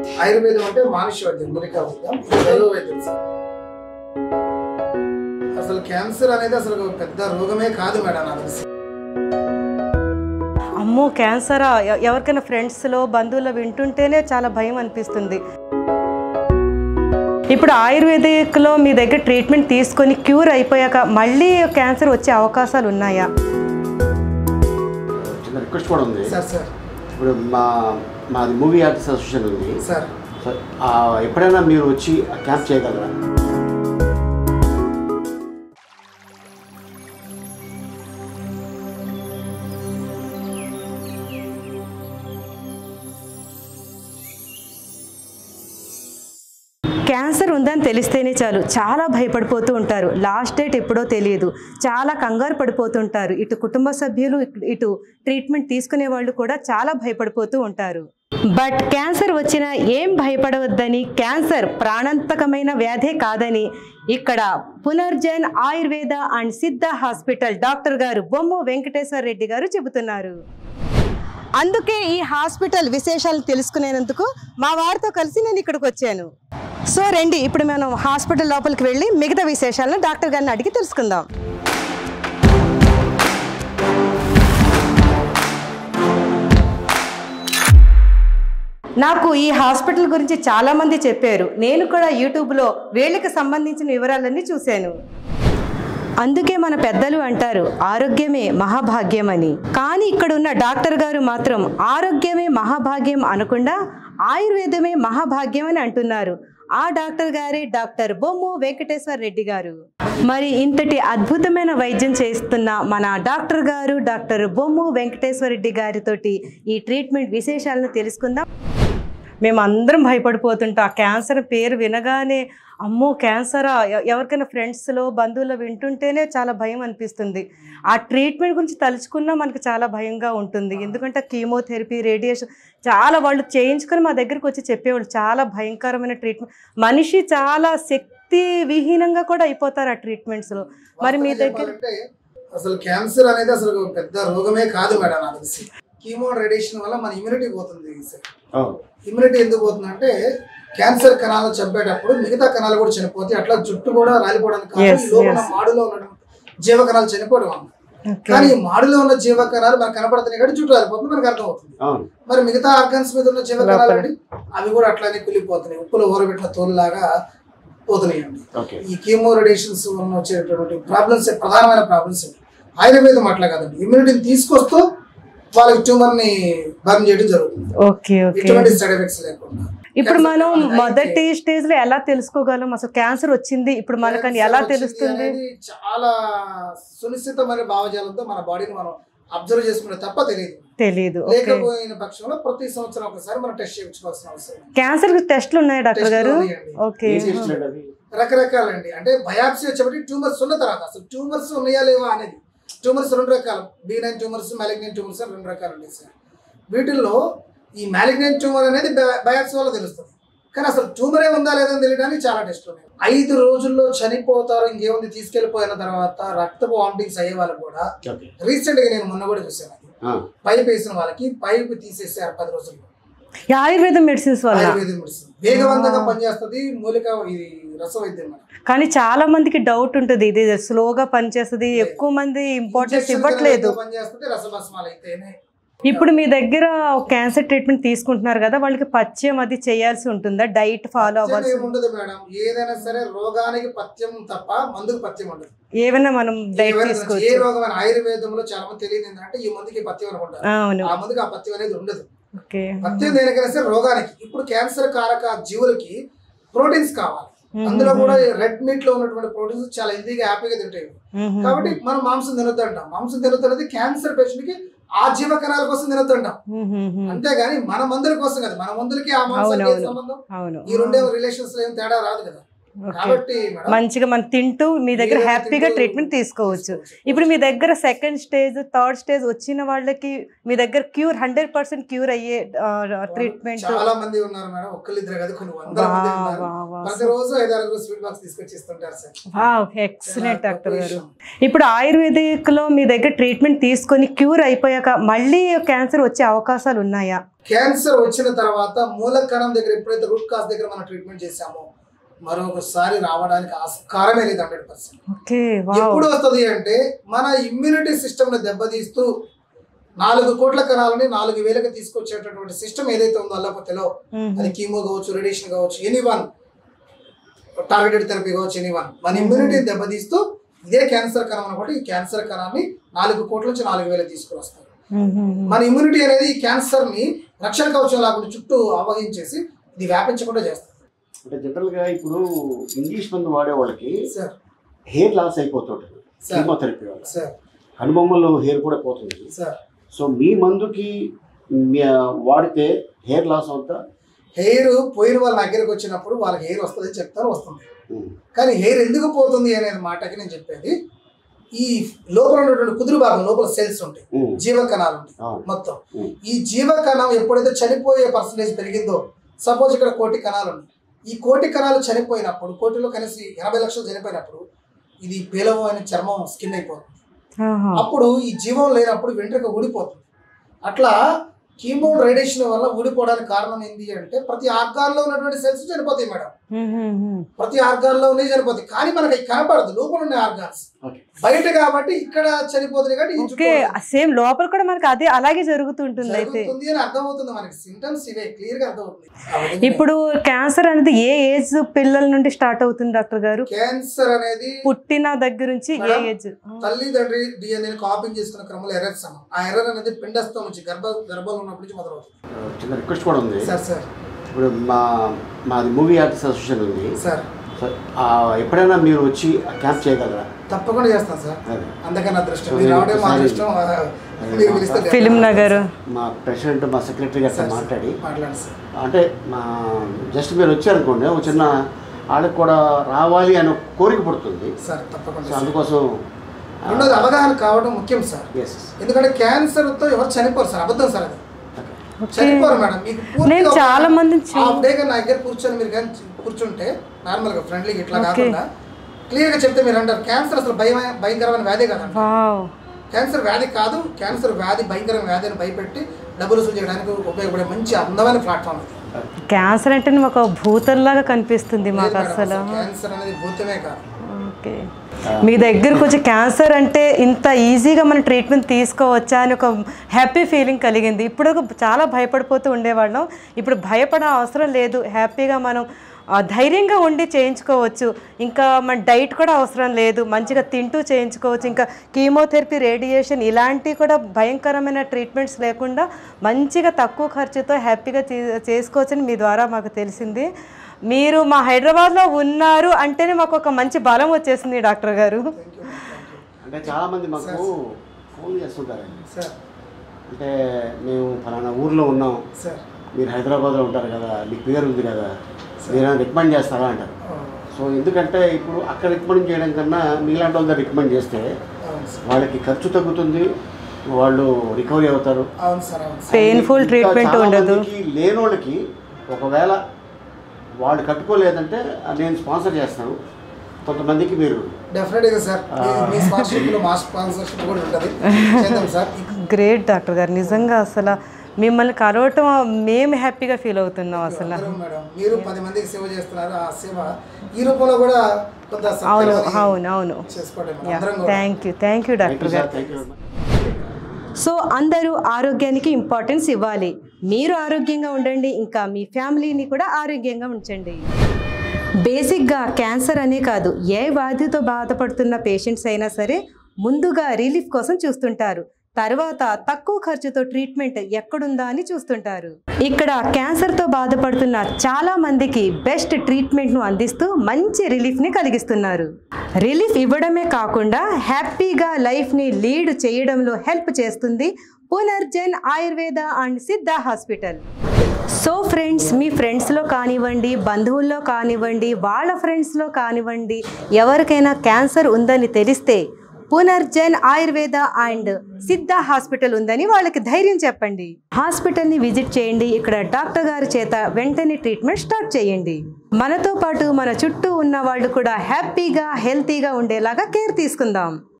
ఆయుర్వేదం అంటే మానుష్య వైద్యం మూలికా వైద్యం దైవ వైద్యం సార్ అసలు క్యాన్సర్ అనేది అసలు ఒక పెద్ద రోగమే కాదు మేడం నాకు తెలిసి అమ్మో క్యాన్సరా ఎ- ఎవరికైనా ఫ్రెండ్స్లో బంధువులు వింటుంటేనే చాలా భయం అనిపిస్తుంది ఇప్పుడు ఆయుర్వేదిక్లో మీ దగ్గర ట్రీట్మెంట్ తీసుకొని క్యూర్ అయిపోయాక మళ్ళీ క్యాన్సర్ వచ్చే అవకాశాలు ఉన్నాయా చిన్న రిక్వెస్ట్ కూడా ఉంది సార్ సార్ ఇప్పుడు మా మాది మూవీ ఆర్టిస్ట్ అసోసియేషన్ ఉంది సార్ సో, ఆ, ఎప్పుడైనా మీరు వచ్చి క్యాంప్ చేయగలరా క్యాన్సర్ ఉందని తెలిస్తేనే చాలు చాలా భయపడిపోతూ ఉంటారు లాస్ట్ డేట్ ఎప్పుడో తెలియదు చాలా కంగారు పడిపోతుంటారు ఇటు కుటుంబ సభ్యులు ఇటు- ఇటు ట్రీట్మెంట్ తీసుకునే వాళ్ళు కూడా చాలా భయపడిపోతూ ఉంటారు బట్ క్యాన్సర్ వచ్చినా ఏం భయపడవద్దని క్యాన్సర్ ప్రాణాంతకమైన వ్యాధే కాదని ఇక్కడ Punarjan Ayurveda and Siddha hospital doctor గారు బొమ్మ వెంకటేశ్వర రెడ్డి గారు చెబుతున్నారు అందుకే ఈ హాస్పిటల్ విశేషాలు తెలుసుకునేందుకు మా వారితో కలిసి నేను ఇక్కడికి వచ్చాను సో రండి ఇప్పుడు మనం హాస్పిటల్ లోపలికి వెళ్ళి మిగతా విశేషాలను డాక్టర్ గారిని అడిగి తెలుసుకుందాం నాకు ఈ హాస్పిటల్ గురించి చాలా మంది చెప్పారు నేను కూడా యూట్యూబ్లో వీళ్ళకి సంబంధించిన వివరాలన్నీ చూశాను అందుకే మన పెద్దలు అంటారు ఆరోగ్యమే మహాభాగ్యం అని కానీ ఇక్కడ ఉన్న డాక్టర్ గారు మాత్రం ఆరోగ్యమే మహాభాగ్యం అనకుండా ఆయుర్వేదమే మహాభాగ్యం అని అంటున్నారు ఆ డాక్టర్ గారే డాక్టర్ బొమ్ము వెంకటేశ్వర రెడ్డి గారు మరి ఇంతటి అద్భుతమైన వైద్యం చేస్తున్న మన డాక్టర్ గారు డాక్టర్ బొమ్ము వెంకటేశ్వర రెడ్డి గారితోటి ఈ ట్రీట్మెంట్ విశేషాలను తెలుసుకుందాం మేము అందరం భయపడిపోతుంటాం ఆ క్యాన్సర్ పేరు వినగానే అమ్మో క్యాన్సరా ఎ- ఎవరికైనా ఫ్రెండ్స్లో బంధువులు వింటుంటేనే చాలా భయం అనిపిస్తుంది ఆ ట్రీట్మెంట్ గురించి తలుచుకున్నా మనకు చాలా భయంగా ఉంటుంది ఎందుకంటే కీమోథెరపీ రేడియేషన్ చాలా వాళ్ళు చేయించుకొని మా దగ్గరికి వచ్చి చెప్పేవాళ్ళు చాలా భయంకరమైన ట్రీట్మెంట్ మనిషి చాలా శక్తి విహీనంగా కూడా అయిపోతారు ఆ ట్రీట్మెంట్స్లో మరి మీ వాస్తవంగా దగ్గర చెప్పాలంటే అసలు క్యాన్సర్ అనేది అసలు ఒక పెద్ద రోగమే కాదు మేడం నాకు తెలిసి కీమో రేడియేషన్ వల్ల మన ఇమ్యూనిటీ పోతుంది సార్ అవును ఇమ్యూనిటీ ఎందుకు పోతుందంటే క్యాన్సర్ కణాలు చంపేటప్పుడు మిగతా కణాలు కూడా చనిపోతాయి అట్లా జుట్టు కూడా రాలిపోవడానికి కారణం Yes, ఈ లోపల yes. మాడులో ఉన్న జీవ కణాలు చనిపోవడం వల్ల Okay. కానీ ఈ మాడులో ఉన్న జీవ కణాలు మనకు కనపడుతున్నాయి కాబట్టి జుట్టు రాలిపోతుంది మనకు అర్థమవుతుంది అవును మరి మిగతా ఆర్గన్స్ మీద ఉన్న జీవ కణాలు లోపల. అండి అవి కూడా అట్లానే కులిపోతున్నాయి ఉప్పులో ఊరబెట్టిన తోలులాగా పోతున్నాయండి ఓకే ఈ కీమో రేడియేషన్స్ వల్ల వచ్చేటటువంటి ప్రాబ్లమ్స్ ప్రధానమైన ప్రాబ్లమ్స్ ఆయుర్వేదం అట్లా కాదండి ఇమ్యూనిటీని తీసుకొస్తూ వాళ్ళకి ట్యూమర్ ని బర్న్ చేయడం జరుగుతుంది ఓకే ఓకే ఎటువంటి సైడ్ ఎఫెక్ట్స్ లేకుండా ఇప్పుడు Cancer మనం అనేది మొదటి స్టేజ్ లో ఎలా తెలుసుకోగలం అసలు క్యాన్సర్ వచ్చింది ఇప్పుడు మనకని ఎలా Cancer వచ్చింది తెలుస్తుంది అనేది చాలా సునిశ్చితమైన భావజాలంతో మన బాడీని మనం అబ్జర్వ్ చేసుకునే తప్ప తెలియదు తెలియదు ఓకే లేకపోయిన పక్షంలో ప్రతి సంవత్సరం ఒకసారి మనం టెస్ట్ చేయించుకోవాల్సిన అవసరం ఉంది. క్యాన్సర్ టెస్ట్లు ఉన్నాయా డాక్టర్ Test గారు ఉన్నాయండి. ఓకే ఏం చేసినట్టు అది రకరకాలండి అంటే బయాప్సీ వచ్చేప్పటికి ట్యూమర్స్ ఉన్న తర్వాత అసలు ట్యూమర్స్ ఉన్నాయా లేవా అనేది ట్యూమర్స్ రెండు రకాలు benign tumours malignant tumours అని రెండు రకాలు ఉంటాయి సార్ వీటిల్లో ఈ మ్యాలిగ్నెంట్ ట్యూమర్ అనేది బయాప్సీ వల్ల తెలుస్తుంది కానీ అసలు ట్యూమరే ఉందా లేదా అని తెలియడానికి చాలా టెస్ట్లు ఉన్నాయి ఐదు రోజుల్లో చనిపోతారు ఇంకేముంది తీసుకెళ్లిపోయిన తర్వాత రక్తపు వామిటింగ్స్ అయ్యే వాళ్ళు కూడా ఓకే రీసెంట్ గా నేను మొన్న కూడా చూశాను అది ఆ, పైప్ వేసిన వాళ్ళకి పైప్ తీసేసారు పది రోజుల్లో ఈ ఆయుర్వేదం మెడిసిన్స్ వల్ల ఆయుర్వేదం మెడిసిన్ వేగవంతంగా పనిచేస్తుంది మూలిక ఇది రసవైద్యం మేడం. కానీ చాలా మందికి డౌట్ ఉంటుంది ఇది స్లోగా పనిచేస్తుంది ఎక్కువ మంది ఇంపార్టెన్స్ ఇంజెక్షన్ ఇవ్వట్లేదు కనుక పనిచేస్తుంది రసభస్మాలు అయితేనే ఇప్పుడు మీ దగ్గర క్యాన్సర్ ట్రీట్మెంట్ తీసుకుంటున్నారు కదా వాళ్ళకి పథ్యం అది చేయాల్సి ఉంటుందా డైట్ ఫాలో పథ్యం అవ్వాల్సి ఏమి ఉండదు మేడం ఏదైనా సరే రోగానికి పథ్యం తప్ప మందుకు పథ్యం ఉండదు ఏమైనా మనం డైట్ ఏవైనా ఏ తీసుకోవచ్చు రోగమైన ఆయుర్వేదంలో చాలా మంది తెలియదు ఏంటంటే ఈ మందుకి ఈ పథ్యం అనుకుంటారు అవును ఆ మందుకి ఆ పథ్యం అనేది ఉండదు ఓకే పథ్యం దేనికైనా సరే రోగానికి ఇప్పుడు క్యాన్సర్ కారక జీవులకి ప్రోటీన్స్ కావాలి అందులో కూడా రెడ్ మీట్ లో ఉన్నటువంటి ప్రోటీన్స్ చాలా ఈజీగా హ్యాపీగా తింటాయి కాబట్టి మనం మాంసం తినొద్దు అంటాం మాంసం తినొద్దు అనేది క్యాన్సర్ పేషెంట్ కి ఆ జీవ కణాల కోసం తినొద్దు అంటాం అంతేగాని మన మందుల కోసం కదా మన మందులకి ఆ మాంసానికి ఏం అవునవును. సంబంధం అవును ఈ రెండే రిలేషన్స్ ఏం తేడా రాదు కదా కాబట్టి మేడం మంచిగా మనం తింటూ మీ దగ్గర మీరే హ్యాపీగా తింటూ ట్రీట్మెంట్ తీసుకోవచ్చు తీసుకోవచ్చు. ఇప్పుడు మీ దగ్గర సెకండ్ స్టేజ్ థర్డ్ స్టేజ్ వచ్చిన వాళ్ళకి మీ దగ్గర క్యూర్ హండ్రెడ్ పర్సెంట్ క్యూర్ అయ్యే ట్రీట్మెంట్ చాలా మంది ఉన్నారు మేడం ఒక్కళ్ళిద్దరు కాదు కొన్ని వందల మంది ఉన్నారు ప్రతిరోజు ఐదారు స్వీట్ బాక్స్ తీసుకొచ్చి ఇస్తుంటారు సార్ ఎక్సలెంట్ చాలా డాక్టర్ గొప్ప గారు విషయం. ఇప్పుడు ఆయుర్వేదిక్ లో మీ దగ్గర ట్రీట్మెంట్ తీసుకొని క్యూర్ అయిపోయాక మళ్ళీ క్యాన్సర్ వచ్చే అవకాశాలు ఉన్నాయా క్యాన్సర్ వచ్చిన తర్వాత మూల కణం దగ్గర ఎప్పుడైతే రూట్ కాజ్ దగ్గర మనం ట్రీట్మెంట్ చేసామో మరొకసారి రావడానికి ఆస్కారమే లేదు హండ్రెడ్ పర్సెంట్ ఓకే ఎప్పుడు వస్తుంది అంటే మన ఇమ్యూనిటీ సిస్టమ్ ని దెబ్బతీస్తూ నాలుగు కోట్ల కణాలని నాలుగు వేలకు తీసుకొచ్చేటటువంటి సిస్టమ్ ఏదైతే ఉందో అల్లపతిలో అది కీమో కావచ్చు రేడియేషన్ కావచ్చు ఎనీ వన్ టార్గెటెడ్ థెరపీ కావచ్చు ఎనీ వన్ మన ఇమ్యూనిటీ దెబ్బతీస్తూ ఇదే క్యాన్సర్ కణం అనమాట ఈ క్యాన్సర్ కణాన్ని నాలుగు కోట్ల నుంచి నాలుగు వేలకు తీసుకువస్తారు మన ఇమ్యూనిటీ అనేది ఈ క్యాన్సర్ ని రక్షణ కవచం లాగా చుట్టూ ఆవహించేసి ఇది వ్యాపించకుండా చేస్తుంది అంటే జనరల్గా ఇప్పుడు ఇంగ్లీష్ మందు వాడే వాళ్ళకి సార్ హెయిర్ లాస్ అయిపోతుంటుంది సార్. కీమోథెరపీ వల్ల సార్ కనుబొమ్మలు హెయిర్ కూడా పోతుంది సార్ సో మీ మందుకి మీ వాడితే హెయిర్ లాస్ అవుతా హెయిర్ పోయిన వాళ్ళ దగ్గరకు వచ్చినప్పుడు వాళ్ళకి హెయిర్ వస్తుంది చెప్తారు వస్తుంది కానీ హెయిర్ ఎందుకు పోతుంది అనేది మాటకి నేను చెప్పేది ఈ లోపల ఉన్నటువంటి కుదురు భాగం లోపల సెల్స్ ఉంటాయి జీవకణాలు ఉంటాయి అవును మొత్తం ఉం. ఈ జీవకణం ఎప్పుడైతే చనిపోయే పర్సంటేజ్ పెరిగిందో సపోజ్ ఇక్కడ కోటి కణాలు ఉన్నాయి ఈ కోటి కణాలు చనిపోయినప్పుడు కోటిలో కలిసి ఎనభై లక్షలు చనిపోయినప్పుడు ఇది పేలవమైన చర్మం స్కిన్ అయిపోతుంది అప్పుడు ఈ జీవం లేనప్పుడు వెంట్రుక ఊడిపోతుంది అట్లా కీమో రేడియేషన్ వల్ల ఊడిపోవడానికి కారణం ఏంటి అంటే ప్రతి ఆర్గాన్లో ఉన్నటువంటి సెల్స్ చనిపోతాయి మేడం ప్రతి ఆర్గాన్లో ఉన్నాయి చనిపోతాయి కానీ మనకి అవి కనపడదు లోపల ఉన్న ఆర్గాన్స్ ఓకే బయట కాబట్టి ఇక్కడ చనిపోతుంది కాబట్టి ఈ చుట్టూ ఓకే సేమ్ లోపల కూడా మనకి అదే అలాగే జరుగుతుంటుంది అయితే జరుగుతుంది అని అర్థమవుతుంది మనకి సింటమ్స్ ఇవే క్లియర్ గా అర్థమవుతుంది ఆ విధంగా ఇప్పుడు క్యాన్సర్ అనేది ఏ ఏజ్ పిల్లల నుండి స్టార్ట్ అవుతుంది డాక్టర్ గారు క్యాన్సర్ అనేది పుట్టిన దగ్గర నుంచి ఏ మేడం, ఏజ్ తల్లిదండ్రి డిఎన్ఏ కాపింగ్ చేసుకున్న క్రమంలో ఎర్రర్ సమం ఆ ఎర్రర్ అనేది పిండస్థం నుంచి గర్భ గర్భంలో ఉన్నప్పటి నుంచి మొదలవుతుంది చిన్న రిక్వెస్ట్ కూడా ఉంది సార్ సార్ ఇప్పుడు మా మాది మూవీ ఆర్టిస్ట్ అసోసియేషన్ ఉంది సార్ సో ఆ, ఎప్పుడైనా మీరు వచ్చి క్యాంప్ చేయగలరా తప్పకుండా చేస్తాను సార్ అదే అందుకని అదృష్టం మీరు రావడం మా అదృష్టం ఆ, మీరు పిలిస్తే ఫిలిం నగర్ మా ప్రెసిడెంట్ మా సెక్రటరీ గారితో సార్, మాట్లాడి మాట్లాడండి సార్ అంటే మా జస్ట్ మీరు వచ్చారనుకోండి ఒక చిన్న వాళ్ళకి కూడా రావాలి అనే కోరిక పుడుతుంది సార్ తప్పకుండా సో సార్. అందుకోసం రెండోది అవగాహన కావడం ముఖ్యం సార్ ఎస్ ఎందుకంటే క్యాన్సర్తో ఎవరు చనిపోరు సార్ అబద్ధం సార్ అది ఓకే చనిపోరు మేడం మీకు పూర్తిగా నేను ఒక చాలా మందిని చూ- హాఫ్ డే నా దగ్గర కూర్చొని మీరు కానీ కూర్చుంటే నార్మల్గా ఫ్రెండ్లీగా ఇట్లా ఓకే. కాకుండా క్లియర్గా చెప్తే మీరు అంటారు క్యాన్సర్ అసలు భయం భయంకరమైన వ్యాధి కాదంట వావ్ క్యాన్సర్ వ్యాధి కాదు క్యాన్సర్ వ్యాధి భయంకరమైన వ్యాధి అని భయపెట్టి డబ్బులు వసూలు చేయడానికి ఉపయోగపడే మంచి అందమైన ప్లాట్ఫామ్ ఇది క్యాన్సర్ అంటే ఒక భూతంలాగా కనిపిస్తుంది లేదు మాకు మేడం, అసలు అసలు క్యాన్సర్ అనేది భూతమే కాదు ఓకే మీ దగ్గరకు వచ్చి క్యాన్సర్ అంటే ఇంత ఈజీగా మనం ట్రీట్మెంట్ తీసుకోవచ్చా అని ఒక హ్యాపీ ఫీలింగ్ కలిగింది ఇప్పుడు చాలా భయపడిపోతూ ఉండేవాళ్ళం ఇప్పుడు భయపడే అవసరం లేదు హ్యాపీగా మనం ఆ, ధైర్యంగా ఉండి చేయించుకోవచ్చు ఇంకా మన డైట్ కూడా అవసరం లేదు మంచిగా తింటూ చేయించుకోవచ్చు ఇంకా కీమోథెరపీ రేడియేషన్ ఇలాంటివి కూడా భయంకరమైన ట్రీట్మెంట్స్ లేకుండా మంచిగా తక్కువ ఖర్చుతో హ్యాపీగా చే- చేసుకోవచ్చని మీ ద్వారా మాకు తెలిసింది మీరు మా హైదరాబాద్లో ఉన్నారు అంటేనే మాకు ఒక మంచి బలం వచ్చేసింది డాక్టర్ గారు అంటే చాలా మంది మాకు ఫోన్ చేస్తుంటారండి సార్ అంటే మేము ఫలానా ఊర్లో ఉన్నాం సార్ మీరు హైదరాబాద్లో ఉంటారు కదా మీకు పేరు ఉంది కదా మీరు రికమెండ్ చేస్తారా అంటారు సో ఎందుకంటే ఇప్పుడు అక్కడ రికమెండ్ చేయడం కన్నా మీలాంటి వాళ్ళ రికమెండ్ చేస్తే అవును సార్ వాళ్ళకి ఖర్చు తగ్గుతుంది వాళ్ళు రికవరీ అవుతారు అవును సార్ అవును సార్ పెయిన్ఫుల్ ఇంకా ట్రీట్మెంట్ చాలా ఉండదు మందికి లేని వాళ్ళకి ఒకవేళ వాళ్ళు కట్టుకోలేదంటే నేను స్పాన్సర్ చేస్తాను కొంతమందికి మీరు డెఫినెట్గా సార్ మీ- మీ స్పాన్సర్షిప్లో మా స్పాన్సర్షిప్ కూడా ఉంటుంది చేద్దాం సార్ గ్రేట్ డాక్టర్ గారు నిజంగా అసలు మిమ్మల్ని కలవటం మేము హ్యాపీగా ఫీల్ అవుతున్నాం అసలు అందరూ మేడం మీరు పది మందికి సేవ చేస్తున్నారు ఆ సేవ ఈ రూపంలో కూడా కొంత అవును సత్కారాన్ని అవును అవును చేసుకోవడం మనం అందరం కూడా thank you thank you thank you doctor sir గారు thank you very much so అందరూ ఆరోగ్యానికి ఇంపార్టెన్స్ ఇవ్వాలి మీరు ఆరోగ్యంగా ఉండండి ఇంకా మీ ఫ్యామిలీని కూడా ఆరోగ్యంగా ఉంచండి బేసిక్గా క్యాన్సర్ అనే కాదు ఏ వ్యాధితో బాధపడుతున్న పేషెంట్స్ అయినా సరే ముందుగా రిలీఫ్ కోసం చూస్తుంటారు తర్వాత తక్కువ ఖర్చుతో ట్రీట్మెంట్ ఎక్కడుందా అని చూస్తుంటారు ఇక్కడ క్యాన్సర్తో బాధపడుతున్న చాలా మందికి బెస్ట్ ట్రీట్మెంట్ను అందిస్తూ మంచి రిలీఫ్ని కలిగిస్తున్నారు రిలీఫ్ ఇవ్వడమే కాకుండా హ్యాపీగా లైఫ్ని లీడ్ చేయడంలో హెల్ప్ చేస్తుంది Punarjan Ayurveda and Siddha hospital so friends మీ ఫ్రెండ్స్లో కానివ్వండి బంధువుల్లో కానివ్వండి వాళ్ళ ఫ్రెండ్స్లో కానివ్వండి ఎవరికైనా క్యాన్సర్ ఉందని తెలిస్తే పునర్జన్ ఆయుర్వేద అండ్ సిద్ధ హాస్పిటల్ ఉందని వాళ్ళకి ధైర్యం చెప్పండి హాస్పిటల్ని విజిట్ చేయండి ఇక్కడ డాక్టర్ గారి చేత వెంటనే ట్రీట్మెంట్ స్టార్ట్ చేయండి మనతో పాటు మన చుట్టూ ఉన్న వాళ్ళు కూడా హ్యాపీగా హెల్తీగా ఉండేలాగా కేర్ తీసుకుందాం